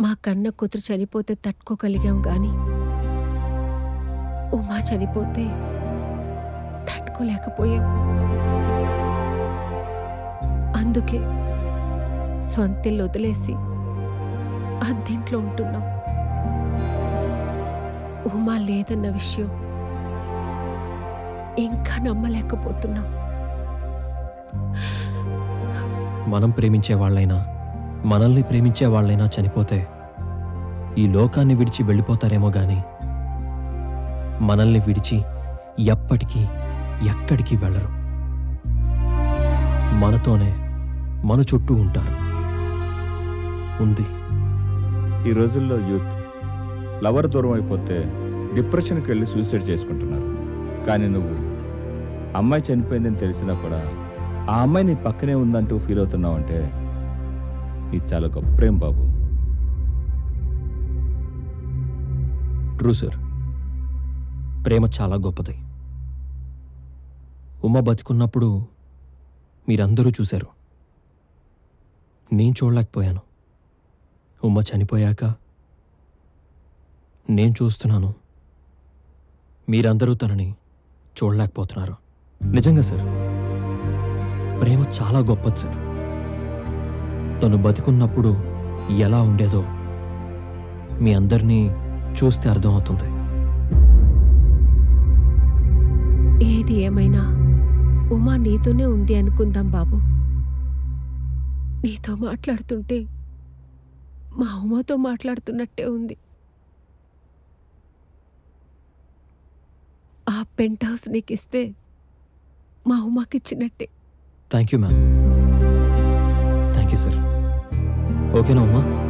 మా కన్న కూతురు చనిపోతే తట్టుకోగలిగాం గాని ఉమా చనిపోతే తట్టుకోలేకపోయాం అందుకే సొంతిల్లు వదిలేసి అద్దెంట్లో ఉంటున్నాం ఉమా లేదన్న విషయం ఇంకా నమ్మలేకపోతున్నాం మనం ప్రేమించే వాళ్ళైనా మనల్ని ప్రేమించే వాళ్ళైనా చనిపోతే ఈ లోకాన్ని విడిచి వెళ్ళిపోతారేమో గాని మనల్ని విడిచి ఎప్పటికీ ఎక్కడికి వెళ్ళరు మనతోనే మన చుట్టూ ఉంటారు ఉంది ఈ రోజుల్లో యూత్ లవర్ దూరం అయిపోతే డిప్రెషన్కి వెళ్ళి సూసైడ్ చేసుకుంటున్నారు కానీ నువ్వు అమ్మాయి చనిపోయిందని తెలిసినా కూడా ఆ అమ్మాయి నీ పక్కనే ఉందంటూ ఫీల్ అవుతున్నావు అంటే ఇది చాలా గొప్ప ప్రేమ బాబు ట్రూ సార్ ప్రేమ చాలా గొప్పది ఉమ బతికున్నప్పుడు మీరందరూ చూశారు నేను చూడలేకపోయాను ఉమ్మ చనిపోయాక నేను చూస్తున్నాను మీరందరూ తనని చూడలేకపోతున్నారు నిజంగా సార్ ప్రేమ చాలా గొప్పది సార్ తను బతికున్నప్పుడు ఎలా ఉండేదో మీ అందరినీ చూస్తే అర్థమవుతుంది ఏది ఏమైనా ఉమా నీతోనే ఉంది అనుకుందాం బాబు నీతో మాట్లాడుతుంటే మా ఉమాతో మాట్లాడుతున్నట్టే ఉంది ఆ పెంట్ హౌస్ నీకు ఇస్తే మా ఉమాకి ఇచ్చినట్టే thank you ma'am thank you sir ఓకేనా అమ్మా